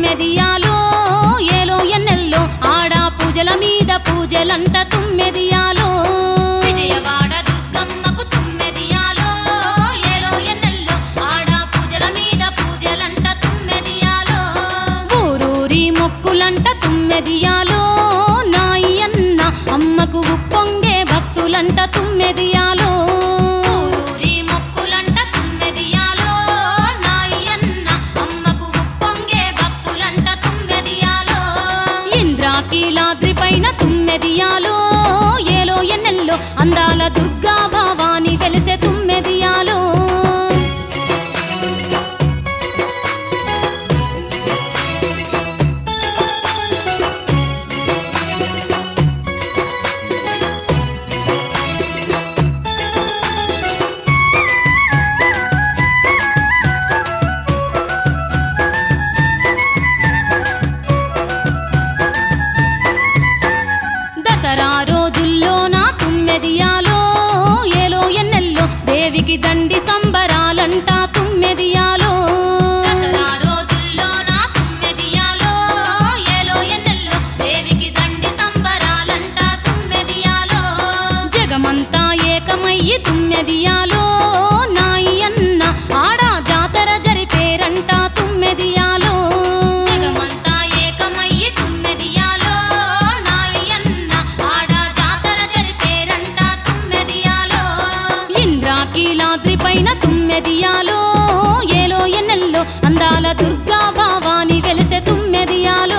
తుమ్మెదియాలో ఏలో ఎన్నెల్లో ఆడా పూజల మీద పూజలంట తుమ్మెదియాలో విజయవాడ దుర్గమ్మకు తుమ్మెదియాలో ఏలో ఎన్నెల్లో ఆడా పూజల మీద పూజలంట తుమ్మెదియాలో ఊరూరి మొక్కులంట తుమ్మెదియాలో నాయన్న అమ్మకు ఉప్పొంగే భక్తులంట తుమ్మెదియాలో ఊరూరి మొక్కులంట తుమ్మెదియాలో నాయన్న అమ్మకు ఉప్పొంగే భక్తులంట తుమ్మెదియాలో ఇంద్రాకీలాద్రి పైన తుమ్మెదియాలో ఏలో ఎన్నెల్లో అందాల దుర్గా భవాని వెలిసే తుమ్మెదియాలో దసరా రోజుల్లో నా తుమ్మెదియాలో ఏలో ఎన్నెల్లో దేవికి దండి సంబరాలంట తుమ్మెదియాలో దసరా రోజుల్లో నా తుమ్మెదియాలో ఏలో ఎన్నెల్లో దేవికి దండి సంబరాలంట తుమ్మెదియాలో జగమంతా ఏకమయ్యి తుమ్మెదియాలో నాయన్న ఆడా జాతర జరిపేరంట తుమ్మెదియాలో జగమంతా ఏకమయ్యి తుమ్మెదియాలో నాయన్న ఆడా జాతర జరిపేరంట తుమ్మెదియాలో ఇంద్రాకీలాద్రి పైన తుమ్మెదియాలో ఏలో ఎన్నెల్లో అందాల దుర్గా భవాని వెలిసే తుమ్మెదియాలో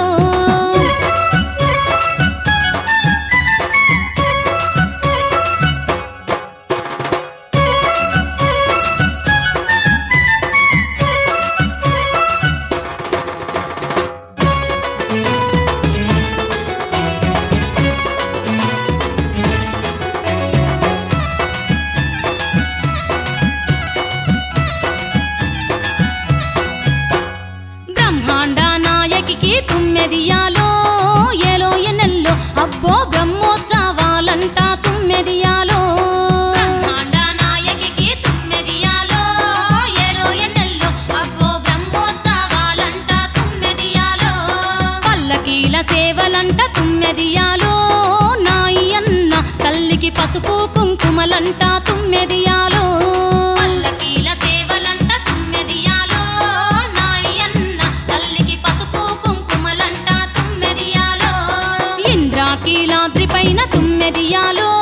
బ్రహ్మాండ నాయకికి తుమ్మెదియాలో ఏలో ఎన్నెల్లో అబ్బో బ్రహ్మోత్సవాలంట తుమ్మెదియాలో బ్రహ్మాండ నాయకికి తుమ్మెదియాలో ఏలో ఎన్నెల్లో అబ్బో బ్రహ్మోత్సవాలంట తుమ్మెదియాలో పల్లకీల సేవలంట తుమ్మెదియాలో నాయన్న తల్లికి పసుపు కుంకుమలంట తుమ్మెదియాలో పల్లకీల సేవలంట తుమ్మెదియాలో నాయన్న తల్లికి పసుపు కుంకుమలంట తుమ్మెదియాలో ఇంద్రాకీలాద్రి పైన తుమ్మెదియాలో